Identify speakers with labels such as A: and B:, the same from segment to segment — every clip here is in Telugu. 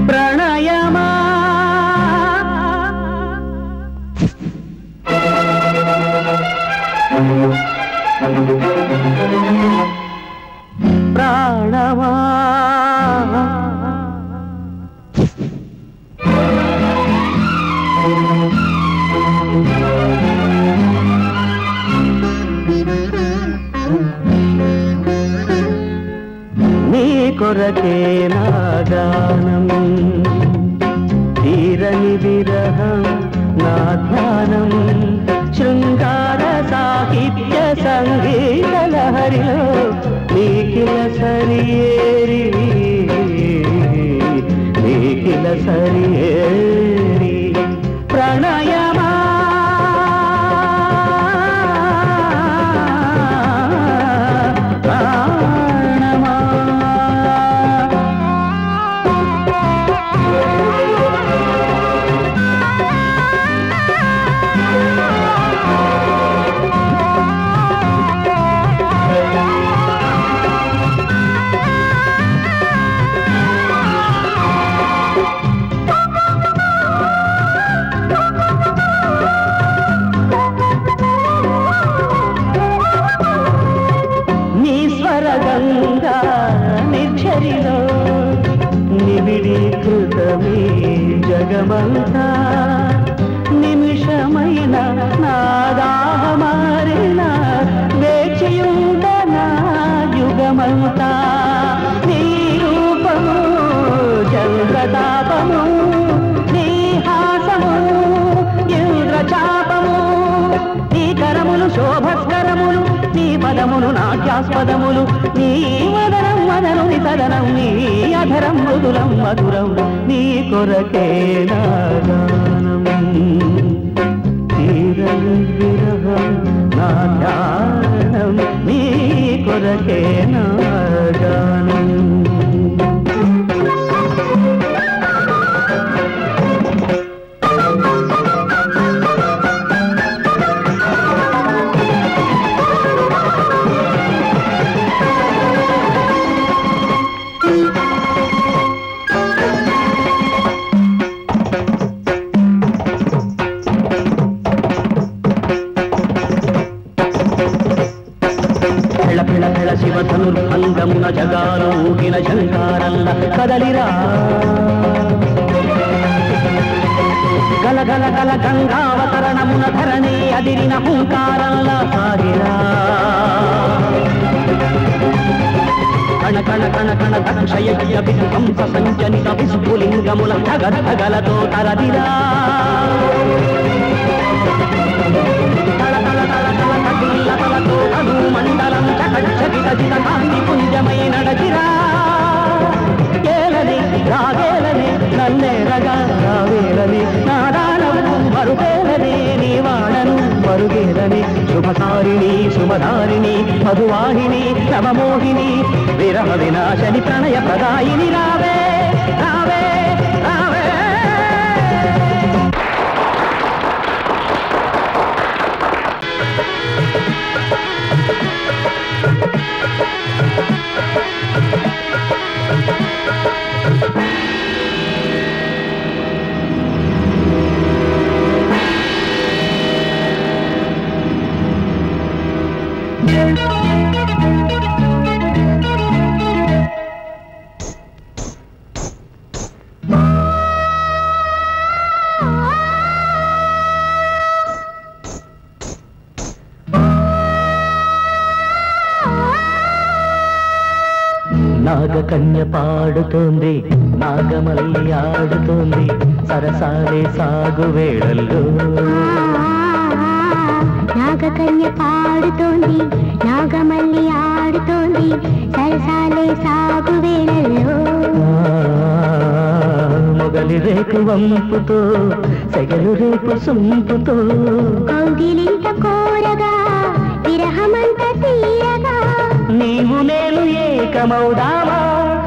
A: ప్రణయమా ప్రాణమా నీ కొరకే నా గానం తీరని విరహం నా ధ్యానం శృంగార సాహిత్య సంగీత లహరిలో నీకిల సరియేరి నీకిల సరియేరి ప్రణయమా నీ స్వరగంగా నిర్ఝరిలో నిబిడీకృతమీ జగమంతా నిమిషమైన నాదాహమారిన వేచియుండనా యుగమంతా నీ రూపము చంద్రతాపము నీ హాసము ఇంద్రచాపము నీ కరములు శోభస్కరములు నీ పదములు నాట్యాస్పదములు నీ వదనం వదనుని సదనం నీ అధరం మృదులం మధురం నీ కొరకే నా గానం తీరని విరహం నా ధ్యానం నీ కొరకే నా గానం ఫెళ ఫెళ ఫెళ శివధనుర్ భంగమున జగాలు ఊగిన శంకారల్ల కదలిరా గల గల గల గంగావతరణమున ధరణి అదిరిన హుంకారల్ల సాగిరా కణ కణ కణ కణ దక్షయజ్ఞ విధ్వంస సంచనిత విస్ఫులింగముల ధగధగలతో తరదిరా తల తల తల తల తగిల్ల తలతో తను మండలం చకచకిట జిత కాంతి పుంజమై నడచిరా ఏలని రావేలని నన్నేరగా రావేలని నాదానము మరుగేలని నీ వాడను మరుగేలని శుభకారిణి శుభధారిణి మధువాహిని నవమోహిని విరహ వినాశని ప్రణయ ప్రదాయిని రావే రావే రావే నాగకన్య పాడుతోంది నాగమల్లి ఆడుతోంది సరసాలే సాగు వేళల్లో
B: నాగకన్య పాడుతోంది నాగమల్లి ఆడుతోంది సరసాలే సాగు వేళల్లో
A: మొగలి రేకు వంపుతో సెగలు రేపు సొంపుతో
B: కౌగిలింత కోరగా విరహమంత తీరగా
A: నీవు నేను ఏకమౌదామా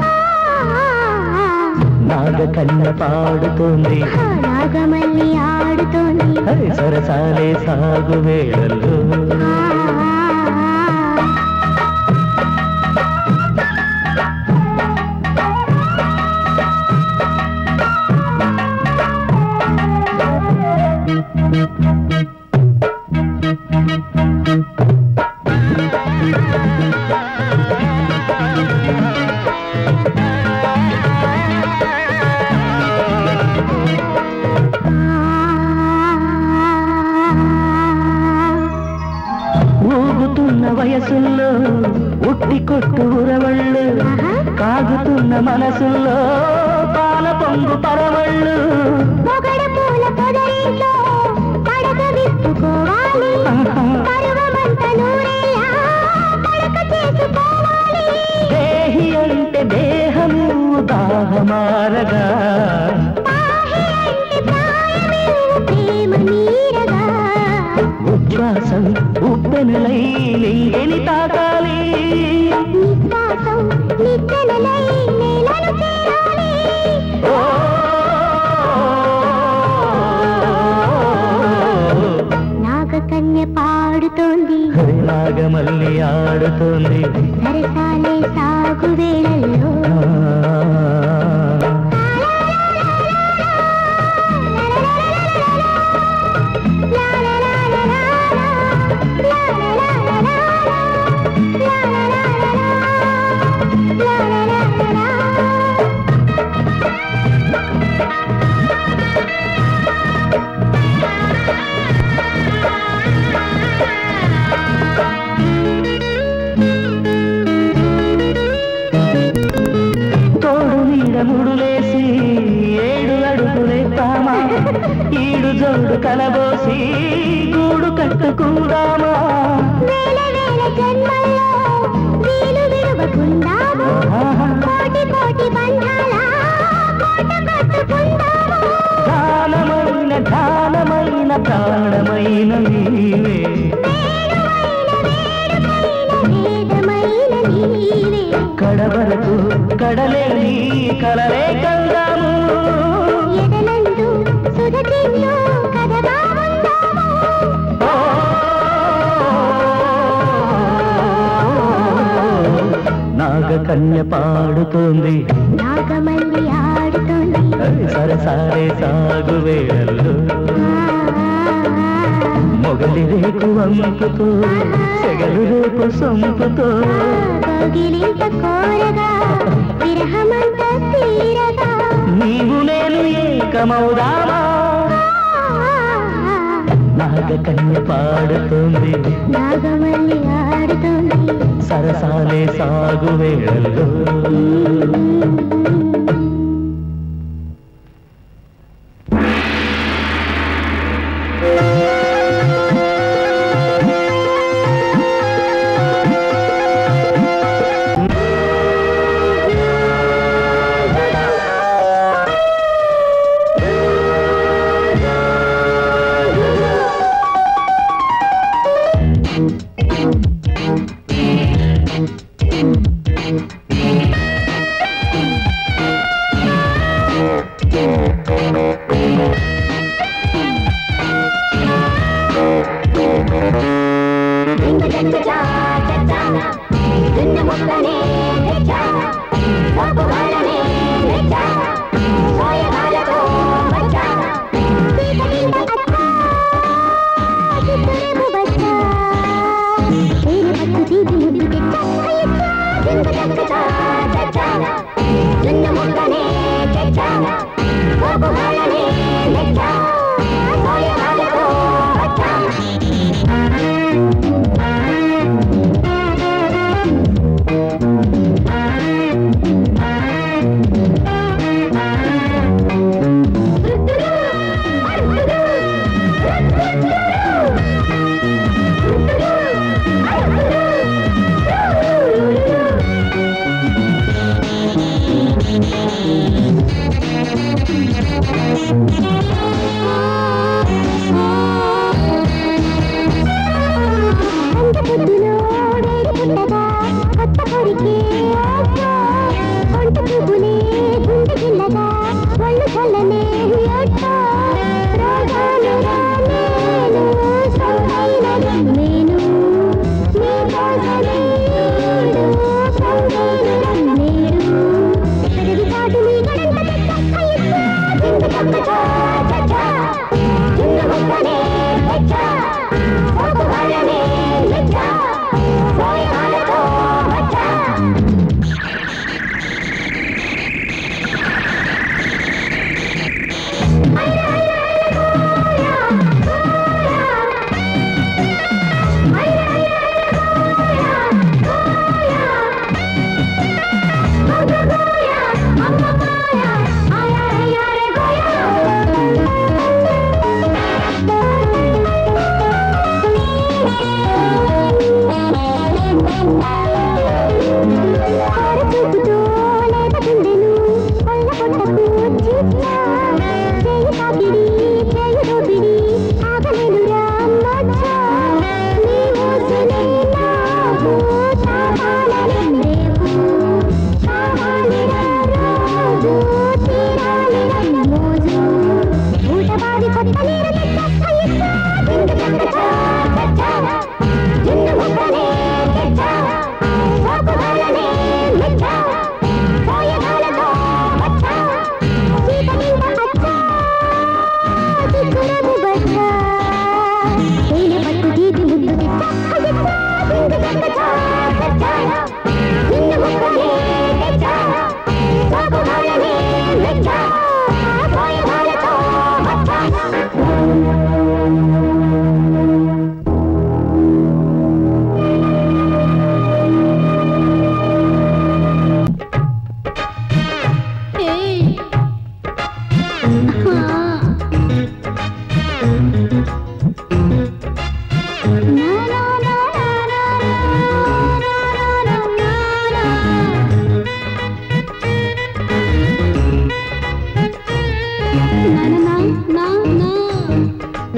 A: నాగకన్య పాడుతోంది
B: నాగమల్లి ఆడుతోంది
A: హై, సరసాలే సాగు వేళల్లో మనసుల్లో పాల పొంగు పరవళ్ళు
B: పొగడ పూల పొదరింట్లో పడక విప్పుకోవాలి పరువమంత నూరేలా పడక చేసుకోవాలి
A: దేహి అంటే దేహము దాహమారగా
B: పాహి అంటే ప్రాయమిల్లు ప్రేమ నీరగా
A: ఉచ్ఛ్వాసం ఉప్పెనలై లింగిని తాకాలి
B: నిశ్వాసం నిచ్చెనలై నేలను చేరాలి
A: ఓ
B: నాగకన్య పాడుతోంది
A: నాగమల్లి ఆడుతోంది
B: సరసాలే సాగు వేళల్లో
A: తోడు నీడ ముడులేసి ఏడు అడుగులేస్తామా ఈడు జోడు కలబోసి గూడు కట్టుకుందామా
B: వేల వేల జన్మల్లో వీలు విడవకుందాము కోటి కోటి బంధాల కోట కట్టుకుందాము
A: ధ్యానమైన ధ్యానమైన ప్రాణమైన నీవే
B: వేదమైన నీవే
A: కడవరకు కడలేని కలలే కందాము
B: ఎదలందు సుధతిల్లు కథగా ఉందాము
A: ఓ! నాగకన్య పాడుతోంది
B: నాగమల్లి ఆడుతోంది
A: సరసారే సాగు వేళల్లో మొగలి రేకు వంపుతో సెగలు రేపు సొంపుతో
B: కోగిలింత కోరగా విరహమంత తీరగా
A: నీవు నేను ఏకమౌదామా నాగకన్య పాడుతోంది
B: నాగమల్లి ఆడుతోంది
A: సరసాలే సాగు వేళల్లో
B: పొద్దులో వేడి పుట్టగా కొత్త కొరికే ఆశ. ఒంట పువ్వులే గుండె గిల్లగా ఒళ్ళు చల్లనే అట్ట. రాగాలు రాలేను సౌదైనది నేను నీ కోసమే ఈడు సౌదైనది నేను. పెదవి చాటు నీ గడంత చెక్క అయ్యప్ప. జింగు చక్క చా చా చా. జింగు ముక్కనే తెచ్చా. సోకు వాళ్ళనే మెచ్చా. సోయగాలతో వచ్చా.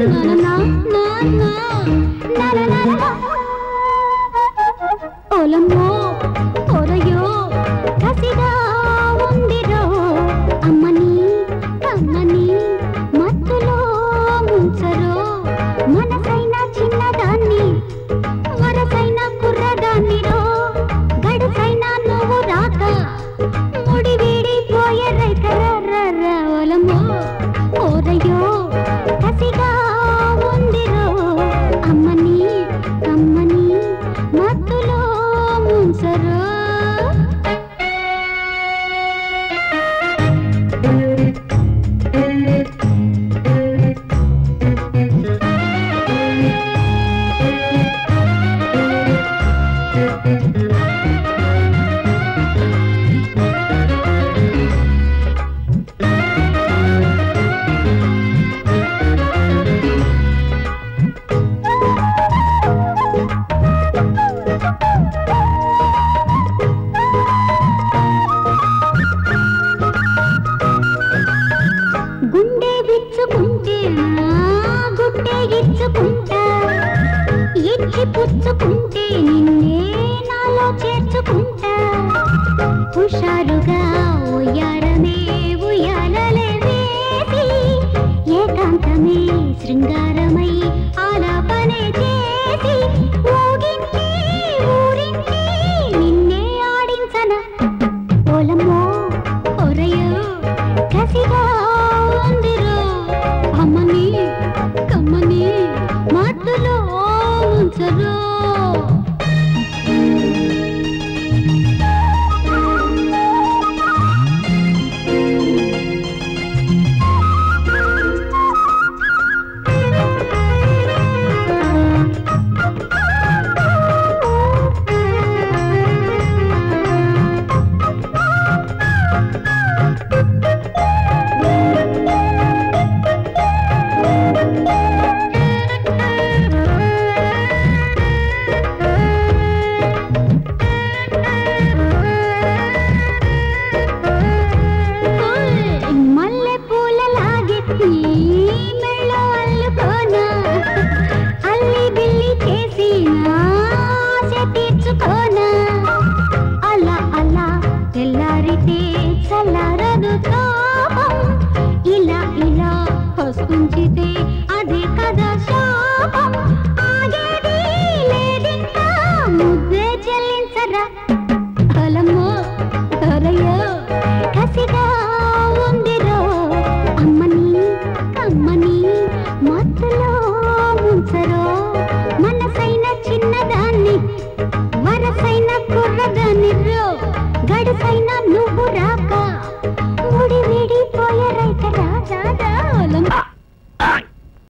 B: ఓలమ్మో ఓరయ్యో కసిగా ఉందిరో అమ్మని అమ్మని మత్తులో ముంచరో మనసైన చిన్నదాన్ని వరసైన కుర్రదాన్నిరో గడుసైన నువ్వు రాక ముడి వీడిపోయే రైకర్ర ఓలమ్మో ఓరయ్యో కసిగా ఉందిరో అమ్మని అమ్మని మత్తులో ముంచరో గుండె విచ్చుకుంటే నా గుడ్డే ఇచ్చుకుంటా ఎచ్చి పుచ్చుకుంటే నిన్నే నాలో చేర్చుకుంటా హుషారుగా ఉయ్యారమే ఉయ్యాలలే వేసి ఏకాంతమే శృంగారమై ఆలాపనే చేసి ఊగించి ఊరించి నిన్నే ఆడించన ఓలమ్మో ఒరయ్యో కసిగా ఉందిరో అమ్మని కమ్మని మాటలో ఉంచరో మల్లె పూల లాగెత్తి మెళ్ళ అల్లుకోన అల్లి బిల్లి చేసి ఆశ తీర్చుకోన అలా అలా తెల్లారితే చల్లారదు తాపం ఇలా ఇలా హస్తుంచితే అదే కదా శాపం ఆగేది లేదింకా ముద్దే చెల్లించరా అలమ్మో అరయ్యో కసిగా ఉందిరో అమ్మని కమ్మని మత్తులో ముంచరో మనసైన చిన్నదాన్ని వరసైన కుర్రదాన్ని రో గడుసైన నువ్వు రాక